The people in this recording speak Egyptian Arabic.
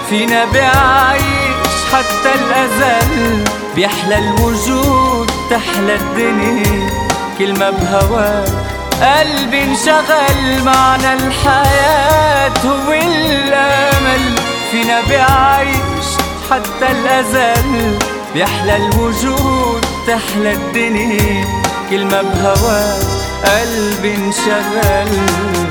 فينا بيعيش حتى الأزل بيحلى الوجود تحلى الدنيا كلمة بهواك قلبي انشغل معنى الحياة هو الأمل فينا بيعيش حتى الأزل بيحلى الوجود تحلى الدنيا كلمة بهواك قلبي انشغل